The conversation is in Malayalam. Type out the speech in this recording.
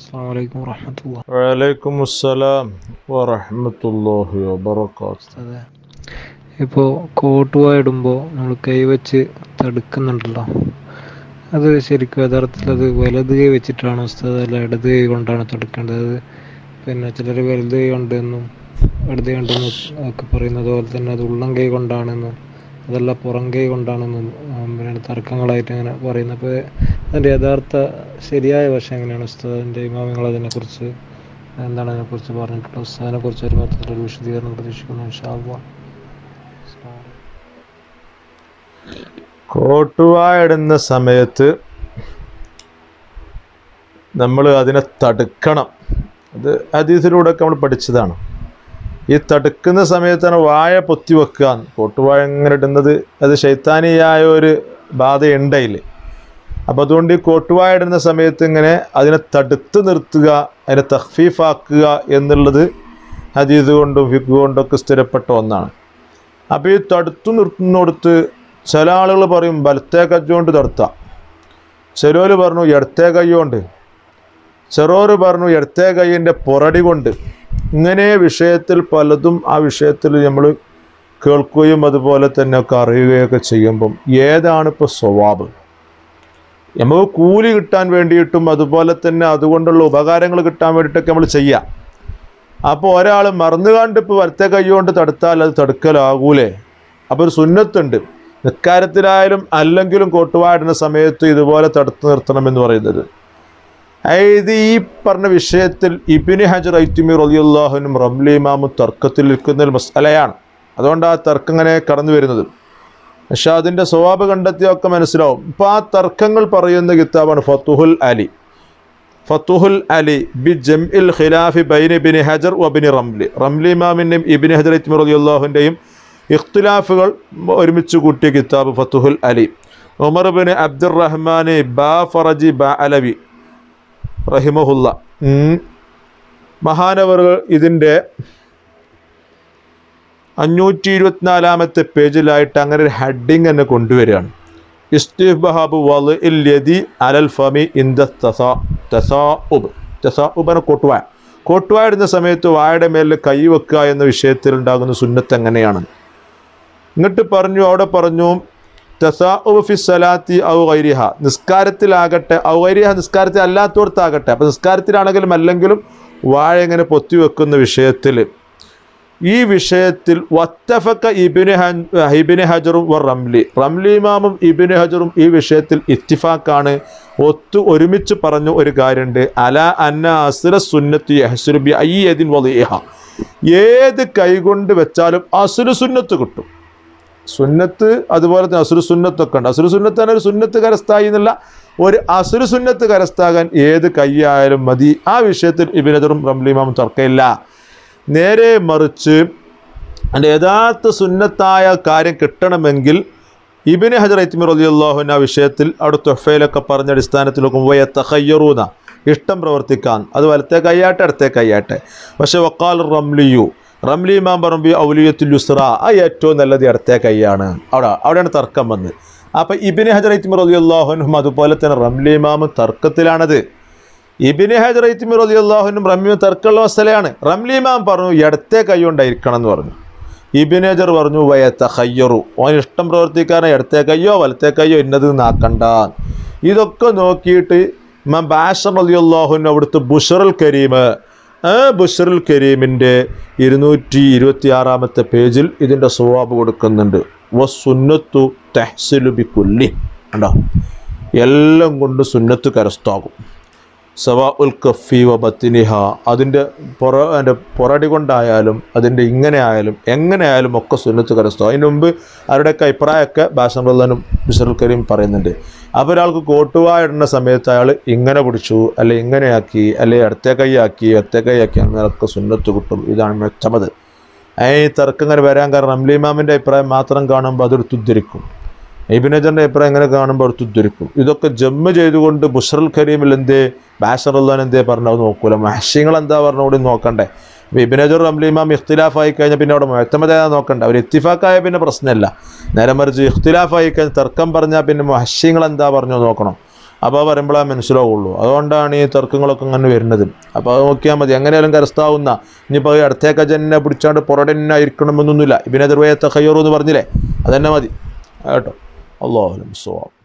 അസ്സാം വലൈക്കും വറഹമത്തുള്ള വലൈക്കും അസ്സലാം വറഹ്മത്തുള്ളാഹി വബറകാത്ത് അതെ ഇപ്പോൾ കോട്ടുവായ ഇടുമ്പോൾ നമ്മൾ കൈവച്ച് തടുക്കുന്നുണ്ടല്ലോ അത് ശരിക്കും യഥാർത്ഥത്തിൽ അത് വലത് കൈ വെച്ചിട്ടാണ് ഉസ്താദ് അല്ല ഇടത് കൈ കൊണ്ടാണ് തടുക്കേണ്ടത് അത് പിന്നെ ചിലർ വലത് കൈ കൊണ്ടെന്നും ഇടത് കൈ കൊണ്ടെന്നും ഒക്കെ പറയുന്നത് പോലെ തന്നെ അത് ഉള്ളം കൈ കൊണ്ടാണെന്നും അതല്ല പുറം കൈ കൊണ്ടാണെന്നും ആ, പിന്നെ തർക്കങ്ങളായിട്ട് അങ്ങനെ പറയുന്നത് അപ്പോൾ അതിൻ്റെ യഥാർത്ഥ ശരിയായ വശം എങ്ങനെയാണ് ഉസ്താദിൻ്റെ ഇമാമിങ്ങൾ അതിനെക്കുറിച്ച് എന്താണ് അതിനെക്കുറിച്ച് പറഞ്ഞിട്ടുള്ളത് ഉസ്താദിനെ കുറിച്ച് ഒരു മൊത്തത്തിലൊരു വിശദീകരണം പ്രതീക്ഷിക്കുന്നു ഇൻഷാ അല്ലാഹ്. അസ്സലാമു അലൈക്കും. കോട്ടുവായ ഇടുന്ന സമയത്ത് നമ്മൾ അതിനെ തടുക്കണം അത് ഹദീസിലൂടെയൊക്കെ നമ്മൾ പഠിച്ചതാണ് ഈ തടുക്കുന്ന സമയത്താണ് വായ പൊത്തി വെക്കുക കോട്ടുവായ ഇങ്ങനെ ഇടുന്നത് അത് ശൈത്താനിയായ ഒരു ബാധയുണ്ട് അതിൽ അപ്പോൾ അതുകൊണ്ട് ഈ കോട്ടുവായ ഇടുന്ന സമയത്ത് ഇങ്ങനെ അതിനെ തടുത്ത് നിർത്തുക അതിനെ തഹ്ഫീഫാക്കുക എന്നുള്ളത് ഹദീസ് കൊണ്ടും ഫിഖ് കൊണ്ടൊക്കെ സ്ഥിരപ്പെട്ട ഒന്നാണ് അപ്പോൾ ഈ തടുത്തു നിർത്തുന്നിടത്ത് ചില ആളുകൾ പറയും വലത്തേ കജ്ജുകൊണ്ട് തടുത്താം ചിലർ പറഞ്ഞു ഇടത്തേ കൈകൊണ്ട് ചെറോർ പറഞ്ഞു ഇടത്തേ കൈയിൻ്റെ പുറടി കൊണ്ട് ഇങ്ങനെ വിഷയത്തിൽ പലതും ആ വിഷയത്തിൽ നമ്മൾ കേൾക്കുകയും അതുപോലെ തന്നെ ഒക്കെ അറിയുകയൊക്കെ ചെയ്യുമ്പം ഏതാണ് ഇപ്പോൾ സ്വഭാവം നമുക്ക് കൂലി കിട്ടാൻ വേണ്ടിയിട്ടും അതുപോലെ തന്നെ അതുകൊണ്ടുള്ള ഉപകാരങ്ങൾ കിട്ടാൻ വേണ്ടിയിട്ടൊക്കെ നമ്മൾ ചെയ്യാം അപ്പോൾ ഒരാൾ മറന്നുകാണ്ട് ഇപ്പോൾ വലത്തെ കൈ കൊണ്ട് തടുത്താൽ അത് തടുക്കലാകൂലേ അപ്പോൾ ഒരു സുന്നത്തുണ്ട് നിക്കാരത്തിലായാലും അല്ലെങ്കിലും കോട്ടുവായിടുന്ന സമയത്ത് ഇതുപോലെ തടുത്തു നിർത്തണമെന്ന് പറയുന്നത് അതായത് ഈ പറഞ്ഞ വിഷയത്തിൽ ഇബിന് ഹജർ ഐറ്റിമി റലിയുല്ലാഹുനും റംലി ഇമാമും തർക്കത്തിൽ നിൽക്കുന്ന ഒരു മസലയാണ് അതുകൊണ്ട് ആ തർക്കം ഇങ്ങനെ കടന്നു വരുന്നത് പക്ഷെ അതിൻ്റെ സ്വഭാവ കണ്ടെത്തിയൊക്കെ മനസ്സിലാവും ഇപ്പോൾ ആ തർക്കങ്ങൾ പറയുന്ന കിതാബാണ് ഫത്തുഹുൽ അലി ഫത്തുഹുൽ അലി ബി ജം ഇൽ ഖിലാഫി ബൈൻ ഇബിന് ഹജർ വബിന് റംലി റംലി ഇമാമിൻ്റെയും ഇബിന് ഹജർ ഐറ്റിമി റലിയുല്ലാഹുൻ്റെയും ഇഖ്തിലാഫുകൾ ഒരുമിച്ച് കൂട്ടിയ കിതാബ് ഫത്തുഹുൽ അലി Umar bin Abdurahman Ba Faraji ബാ അലവി റഹിമഹുല്ല ഉം. മഹാനവറുകൾ ഇതിൻ്റെ അഞ്ഞൂറ്റി ഇരുപത്തിനാലാമത്തെ പേജിലായിട്ട് അങ്ങനെ ഒരു ഹെഡിങ് തന്നെ കൊണ്ടുവരികയാണ് ഇസ്തിബഹാബ് വല് ഇൽ യദി അലൽ ഫമി ഇന്ദ തസാ തസാഉബ് തസാഉബിനെ കോട്ടുവായ കോട്ടുവായ ഇടുന്ന സമയത്ത് വായുടെ മേലിൽ കൈ വെക്കുക എന്ന വിഷയത്തിൽ ഉണ്ടാകുന്ന സുന്നത്ത് എങ്ങനെയാണ് എന്നിട്ട് പറഞ്ഞു അവിടെ പറഞ്ഞു തസാഉബ് ഫി സലാത്തി ഔ ഗൈരിഹ നിസ്കാരത്തിലാകട്ടെ ഔ ഗൈരിഹ നിസ്കാരത്തിൽ അല്ലാത്തടത്താകട്ടെ അപ്പം നിസ്കാരത്തിലാണെങ്കിലും അല്ലെങ്കിലും വാഴ ഇങ്ങനെ പൊത്തി വെക്കുന്ന വിഷയത്തിൽ ഈ വിഷയത്തിൽ വത്തഫക്ക ഇബിന് ഹൻ- ഇബിന് ഹജറും വ റംലി റംലി ഇമാമും ഇബിന് ഹജറും ഈ വിഷയത്തിൽ ഇത്തിഫാക്കാണ് ഒത്തു ഒരുമിച്ച് പറഞ്ഞ ഒരു കാര്യമുണ്ട് അല അന്ന അസുര സുന്നത്ത് യഹ്സുരുബി അയ്യദിൻ വലീഹ ഏത് കൈകൊണ്ട് വെച്ചാലും അസുര സുന്നത്ത് കിട്ടും സുന്നത്ത് അതുപോലെ തന്നെ അസുര സുന്നത്തൊക്കെ ഉണ്ട് അസുര സുന്നത്ത് തന്നെ ഒരു സുന്നത്ത് കരസ്ഥായി എന്നല്ല ഒരു അസുര സുന്നത്ത് കരസ്ഥാകാൻ ഏത് കൈയായാലും മതി ആ വിഷയത്തിൽ ഇബിനജറും റംലിമാമും തർക്കമില്ല നേരെ മറിച്ച് അതിൻ്റെ യഥാർത്ഥ സുന്നത്തായ കാര്യം കിട്ടണമെങ്കിൽ ഇബിന് ഹജർ ഐത്മി റലിയുള്ളാഹുവിൻ ആ വിഷയത്തിൽ അവിടെ തൊഫയിലൊക്കെ പറഞ്ഞ അടിസ്ഥാനത്തിൽ നോക്കുമ്പോൾ തഹയ്യറൂന ഇഷ്ടം പ്രവർത്തിക്കാൻ അത് വലത്തെ കൈയാട്ടെ ഇടത്തെ കൈയാട്ടെ പക്ഷെ വക്കാൽ റംലിയു റംലി ഇമാം പറമ്പി ഔലിയത്തുൽ യുസ്ര ആ ഏറ്റവും നല്ലത് ഇടത്തെ കൈയാണ് അവിടെ അവിടെയാണ് തർക്കം വന്നത് അപ്പം ഇബിന് ഹജർ ഐത്മി റലിയുള്ളാഹുനും അതുപോലെ തന്നെ റംലി ഇമാമും തർക്കത്തിലാണത് ഇബിന് ഹജർ ഐത്മി റലിയുള്ളാഹുനും റമ്മിയും തർക്കമുള്ള മസലയാണ് റംലി ഇമാം പറഞ്ഞു ഇടത്തെ കൈ കൊണ്ടായിരിക്കണം എന്ന് പറഞ്ഞു ഇബിൻ ഹജർ പറഞ്ഞു വയത്ത ഹയ്യറു ഓൻ ഇഷ്ടം പ്രവർത്തിക്കാനെ ഇടത്തെ കയ്യോ വലത്തെ കയ്യോ ഇന്നത് നാക്കണ്ട ഇതൊക്കെ നോക്കിയിട്ട് ഇമാം ബാഷർ അലിയുള്ളാഹുൻ അവിടുത്തെ ബുഷറുൽ കരീം ആ ബുഷറുൽ കരീമിൻ്റെ ഇരുന്നൂറ്റി ഇരുപത്തി ആറാമത്തെ പേജിൽ ഇതിൻ്റെ സ്വഭാവം കൊടുക്കുന്നുണ്ട് വസുന്നത്തു തെഹ്സിലു ബി കുല്ലി കണ്ടോ എല്ലാം കൊണ്ട് സുന്നത്ത് കരസ്ഥാകും സവാ ഉൽ കഫി വ ബത്തിനിഹ അതിൻ്റെ പുറ അതിൻ്റെ പുറടി കൊണ്ടായാലും അതിൻ്റെ ഇങ്ങനെ ആയാലും എങ്ങനെ ആയാലും ഒക്കെ സുന്നത്ത് കരസ്ഥം അതിന് മുമ്പ് അവരുടെയൊക്കെ അഭിപ്രായമൊക്കെ ബാഷറുല്ലാനും ബിഷറുൽ കരീം പറയുന്നുണ്ട് അപ്പോൾ ഒരാൾക്ക് കോട്ടുവായ ഇടുന്ന സമയത്ത് അയാൾ ഇങ്ങനെ പിടിച്ചു അല്ലെ ഇങ്ങനെയാക്കി അല്ലെ ഇടത്തെ കൈയാക്കി ഇടത്തെ കൈയാക്കി അങ്ങനെയൊക്കെ സുന്നത്ത് കിട്ടും ഇതാണ് മെച്ചമത് ഈ തർക്കം ഇങ്ങനെ വരാൻ കാരണം അംലിമാമിൻ്റെ അഭിപ്രായം മാത്രം കാണുമ്പോൾ അതെടുത്ത് ഉദ്ധരിക്കും ഇബിനജറിൻ്റെ അഭിപ്രായം എങ്ങനെ കാണുമ്പോൾ അടുത്ത് ഉദ്ധരിക്കും ഇതൊക്കെ ജമ്മ് ചെയ്തുകൊണ്ട് ബുഷറുൽ കരീമിൽ എന്തേ ബാഷറുല്ലാൻ എന്തേ പറഞ്ഞത് നോക്കൂല മഹഷ്യങ്ങൾ എന്താ പറഞ്ഞ കൂടി നോക്കണ്ടേ ഇപ്പോൾ ഇബിനജർ റംലിമാം ഇഖ്തിലാഫായി കഴിഞ്ഞാൽ പിന്നെ അവിടെ മുഴത്തമത നോക്കണ്ട അവർ ഇത്തിഫാക്കായ പിന്നെ പ്രശ്നമല്ല നേരെ മറിച്ച് ഇഖ്തിലാഫായി കഴിഞ്ഞാൽ തർക്കം പറഞ്ഞാൽ പിന്നെ മഹഷ്യങ്ങൾ എന്താ പറഞ്ഞു നോക്കണം അപ്പോൾ പറയുമ്പോഴേ മനസ്സിലാവുള്ളൂ അതുകൊണ്ടാണ് ഈ തർക്കങ്ങളൊക്കെ ഇങ്ങനെ വരുന്നത് അപ്പോൾ അത് നോക്കിയാൽ മതി എങ്ങനെയാലും കരസ്ഥാവുന്ന ഇനിയിപ്പോൾ അടുത്തേക്ക് ജന്നെ പിടിച്ചാണ്ട് പുറടന്നെ ആയിരിക്കണമെന്നൊന്നുമില്ല ഇബിനെ ദർവയത്തെ ഖയ്യറു എന്ന് പറഞ്ഞില്ലേ അതന്നെ മതി കേട്ടോ അള്ളാഹു സോവാം